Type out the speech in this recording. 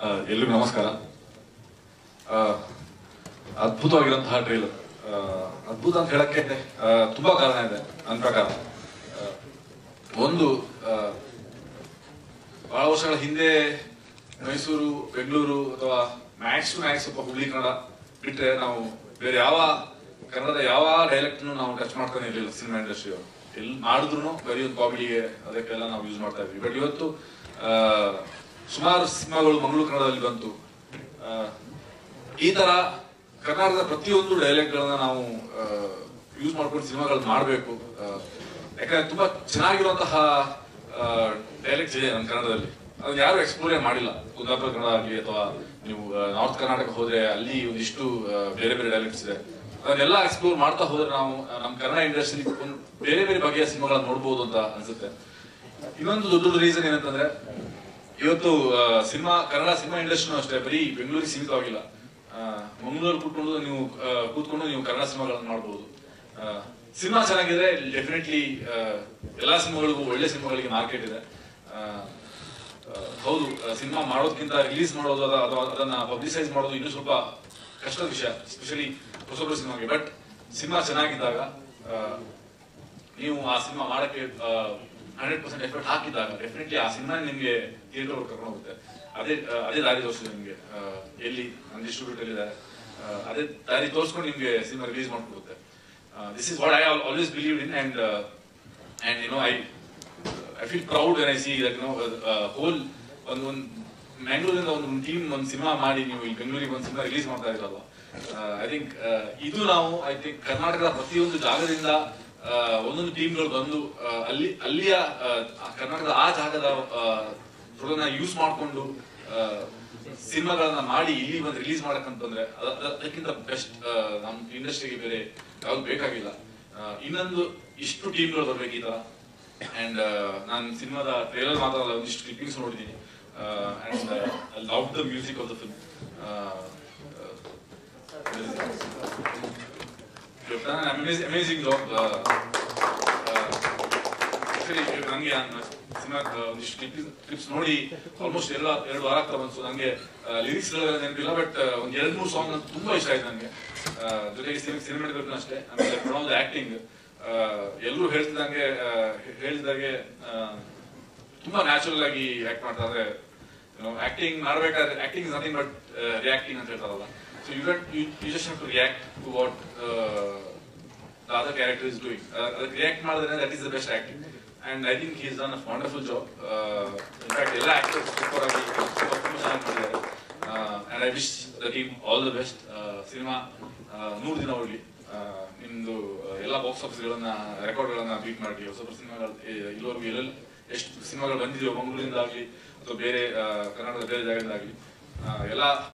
ಆ, ಎಲ್ರಿಗೂ ನಮಸ್ಕಾರ ಆ, ಅದ್ಭುತವಾಗಿರುವಂತಹ ಟ್ರೈಲರ್ ಅದ್ಭುತ ಅಂತ ಹೇಳಕ್ಕೆ ಆ, ತುಂಬಾ ಕಾರಣ ಇದೆ ನನ್ನ ಪ್ರಕಾರ ಆ, ಒಂದು ಆ, ಬಹಳ ವರ್ಷಗಳ ಹಿಂದೆ ಮೈಸೂರು ಬೆಂಗಳೂರು ಅಥವಾ ಮ್ಯಾಕ್ಸ್ ಟು ಮ್ಯಾಕ್ಸ್ ಸ್ವಲ್ಪ ಹುಬ್ಳಿ ಕನ್ನಡ ಬಿಟ್ರೆ ನಾವು ಬೇರೆ ಯಾವ ಕನ್ನಡದ ಯಾವ ಡೈಲೆಕ್ಟ್ ನಾವು ಟಚ್ ಮಾಡ್ತಾನೆ ಇರಲಿಲ್ಲ ಸಿನಿಮಾ ಇಂಡಸ್ಟ್ರಿ ಅವರು ಎಲ್ಲಿ ಮಾಡಿದ್ರು ಬರೀ ಒಂದು ಕಾಮಿಡಿಗೆ ಅದಕ್ಕೆಲ್ಲ ನಾವು ಯೂಸ್ ಮಾಡ್ತಾ ಇದ್ವಿ ಬಟ್ ಇವತ್ತು ಆ, ಸುಮಾರು ಸಿನಿಮಾಗಳು ಮಂಗಳೂರು ಕನ್ನಡದಲ್ಲಿ ಬಂತು ಆ, ಈ ತರ ಕರ್ನಾಟಕದ ಪ್ರತಿಯೊಂದು ಡೈಲೆಕ್ಟ್ ಗಳನ್ನ ನಾವು ಯೂಸ್ ಮಾಡ್ಕೊಂಡು ಸಿನಿಮಾಗಳನ್ನ ಮಾಡಬೇಕು ಯಾಕಂದ್ರೆ ತುಂಬಾ ಚೆನ್ನಾಗಿರುವಂತಹ ಡೈಲೆಕ್ಟ್ಸ್ ಇದೆ ನಮ್ಮ ಕನ್ನಡದಲ್ಲಿ ಅದನ್ನ ಯಾರು ಎಕ್ಸ್ಪ್ಲೋರೇ ಮಾಡಿಲ್ಲ ಕುಂದಾಪುರ ಕನ್ನಡ ಆಗಲಿ ಅಥವಾ ನೀವು ನಾರ್ತ್ ಕರ್ನಾಟಕ ಹೋದ್ರೆ ಅಲ್ಲಿ ಒಂದಿಷ್ಟು ಆ, ಬೇರೆ ಬೇರೆ ಡೈಲೆಕ್ಟ್ಸ್ ಇದೆ ಅದನ್ನೆಲ್ಲ ಎಕ್ಸ್ಪ್ಲೋರ್ ಮಾಡ್ತಾ ಹೋದ್ರೆ ನಾವು ಆ, ನಮ್ಮ ಕನ್ನಡ ಇಂಡಸ್ಟ್ರಿ ಒಂದು ಬೇರೆ ಬೇರೆ ಬಗೆಯ ಸಿನಿಮಾಗಳನ್ನ ನೋಡ್ಬೋದು ಅಂತ ಅನ್ಸುತ್ತೆ ಇನ್ನೊಂದು ದೊಡ್ಡ ರೀಸನ್ ಏನಂತಂದ್ರೆ ಇವತ್ತು ಸಿನಿಮಾ ಕನ್ನಡ ಸಿನಿಮಾ ಇಂಡಸ್ಟ್ರಿನೂ ಅಷ್ಟೇ ಬರೀ ಬೆಂಗಳೂರಿಗೆ ಸೀಮಿತವಾಗಿಲ್ಲ ಮಂಗಳೂರಲ್ಲಿ ಕೂತ್ಕೊಂಡು ನೀವು ಆ, ಕೂತ್ಕೊಂಡು ನೀವು ಕನ್ನಡ ಸಿನಿಮಾಗಳನ್ನ ಮಾಡ್ಬೋದು ಸಿನಿಮಾ ಚೆನ್ನಾಗಿದ್ರೆ ಡೆಫಿನೆಟ್ಲಿ ಎಲ್ಲಾ ಸಿನಿಮಾಗಳಿಗೂ ಒಳ್ಳೆ ಸಿನಿಮಾಗಳಿಗೆ ಮಾರ್ಕೆಟ್ ಇದೆ ಆ, ಆ, ಹೌದು ಸಿನಿಮಾ ಮಾಡೋದಕ್ಕಿಂತ ರಿಲೀಸ್ ಮಾಡೋದು ಅದ- ಅಥವಾ ಅದನ್ನ ಪಬ್ಲಿಸೈಸ್ ಮಾಡೋದು ಇನ್ನೂ ಸ್ವಲ್ಪ ಕಷ್ಟದ ವಿಷಯ ಎಸ್ಪೆಷಲಿ ಹೊಸೊಬ್ಬರು ಸಿನಿಮಾಗೆ ಬಟ್ ಸಿನಿಮಾ ಚೆನ್ನಾಗಿದ್ದಾಗ ಆ, ನೀವು ಆ ಸಿನಿಮಾ ಮಾಡಕ್ಕೆ ಹಂಡ್ರೆಡ್ ಪರ್ಸೆಂಟ್ ಎಫರ್ಟ್ ಹಾಕಿದಾಗ ಡೆಫಿನೆಟ್ಲಿ ಆ ಸಿನಿಮಾ ನಿಮ್ಗೆ ಥಿಯೇಟರ್ ಕರ್ಕೊಂಡು ಹೋಗುತ್ತೆ ಅದೇ ಆ, ಅದೇ ದಾರಿ ತೋರಿಸಿದೆ ನಿಮ್ಗೆ ಆ, ಎಲ್ಲಿ ನನ್ನ ಡಿಸ್ಟ್ರಿಬ್ಯೂಟರ್ ಇದ್ದಾರೆ ಅದೇ ದಾರಿ ತೋರಿಸ್ಕೊಂಡು ನಿಮ್ಗೆ ಸಿನಿಮಾ ರಿಲೀಸ್ ಮಾಡ್ಕೊಡುತ್ತೆ this is what I always believe in and and you know I I feel proud when I see that no whole ಒಂದು ಒಂದು ಮ್ಯಾಂಗ್ಳೂರಿಂದ ಒಂದು ಟೀಮ್ ಒಂದು ಸಿನಿಮಾ ಮಾಡಿ ನೀವು ಇಲ್ಲಿ ಬೆಂಗಳೂರಿಗೆ ಒಂದು ಸಿನಿಮಾ ರಿಲೀಸ್ ಮಾಡ್ತಾ ಇರಲ್ಲ ಐ ಥಿಂಕ್ ಇದು ನಾವು ಐ ಥಿಂಕ್ ಕರ್ನಾಟಕದ ಪ್ರತಿಯೊಂದು ಜಾಗದಿಂದ ಆ, ಒಂದೊಂದು ಟೀಮ್ಗಳು ಬಂದು ಆ, ಅಲ್ಲಿ ಅಲ್ಲಿಯ ಆ, ಆ ಕರ್ನಾಟಕದ ಆ ಜಾಗದ ಪ್ರೊಡಕ್ಟ್ನ ಯೂಸ್ ಮಾಡಿಕೊಂಡು ಸಿನಿಮಾಗಳನ್ನ ಮಾಡಿ ಇಲ್ಲಿ ಬಂದು ರಿಲೀಸ್ ಮಾಡಕ್ಕಂತಂದ್ರೆ ಅದ- ಅದ- ಅದಕ್ಕಿಂತ ಬೆಸ್ಟ್ ನಮ್ಮ ಇಂಡಸ್ಟ್ರಿಗೆ ಬೇರೆ ಯಾವ್ದು ಬೇಕಾಗಿಲ್ಲ ಆ, ಇನ್ನೊಂದು ಇಷ್ಟು ಟೀಮ್ಗಳು ಬರ್ಬೇಕು ಈ ತರ ಅಂಡ್ ನಾನು ಸಿನಿಮಾದ ಟ್ರೇಲರ್ ಮಾತ್ರ ಅಲ್ಲ ಒಂದಿಷ್ಟು ಕ್ಲಿಪ್ಪಿಂಗ್ಸ್ ನೋಡಿದ್ದೀನಿ and I love the music of the film amazing job ನನಗೆ ಸಿನಿಮಾ ಒಂದಿಷ್ಟು ಕ್ಲಿಪ್ಸ್ ನೋಡಿ ಆಲ್ಮೋಸ್ಟ್ ಎಲ್ಲ ಎರಡು ವಾರ ಆಗ್ತಾ ಬಂತು ನನಗೆ ಲಿರಿಕ್ಸ್ ನೆನಪಿಲ್ಲ ಬಟ್ ಒಂದ್ ಎರಡ್ ಮೂರು ಸಾಂಗ್ ತುಂಬಾ ಇಷ್ಟ ಆಯ್ತು ನನಗೆ ಜೊತೆಗೆ ಸಿನಿಮಾಟೋಗ್ರಫಿ ಅಷ್ಟೇ ಆಮೇಲೆ ಪ್ರಣವ್ದ ಆಕ್ಟಿಂಗ್ ಎಲ್ಲರೂ ಹೇಳ್ತಿದಂಗೆ ಆ, ಹೇಳಿದಾಗೆ ಆ, ತುಂಬಾ ನ್ಯಾಚುರಲ್ ಆಗಿ ಆಕ್ಟ್ ಮಾಡ್ತಾ ಇದ್ರೆ ಆಕ್ಟಿಂಗ್ ಮಾಡ್ಬೇಕಾದ್ರೆ acting is nothing but reacting ಅಂತ ಹೇಳ್ತಾರಲ್ಲ so you that you just have to react to what the other character is doing. Uh, ಅದಕ್ಕೆ react ಮಾಡಿದ್ರೆ that is the best acting. And I think he's done a wonderful job. Uh, in fact, ಎಲ್ಲ actors super ಆಗಿ super ತುಂಬ ಚೆನ್ನಾಗಿ ಮಾಡಿದ್ದಾರೆ. Uh, and I wish the team all the best. Cinema ನೂರು ದಿನ ಹೋಗ್ಲಿ Uh, ನಿಮ್ದು uh, ಎಲ್ಲ ಬಾಕ್ಸ್ ಆಫೀಸ್ಗಳನ್ನ ರೆಕಾರ್ಡ್ಗಳನ್ನ ಬೀಟ್ ಮಾಡಿ ಹೊಸ ಹೊಸ ಸಿನಿಮಾಗಳು ಇಲ್ಲಿವರೆಗೂ ಎಲ್ಲೆಲ್ಲಿ ಎಷ್ಟು ಸಿನಿಮಾಗಳು ಬಂದಿದೆಯೋ ಮಂಗಳೂರಿಂದ ಆಗಲಿ ಅಥವಾ ಬೇರೆ ಆ, ಕರ್ನಾಟಕದ ಬೇರೆ ಜಾಗದಿಂದ ಆಗಲಿ ಎಲ್ಲ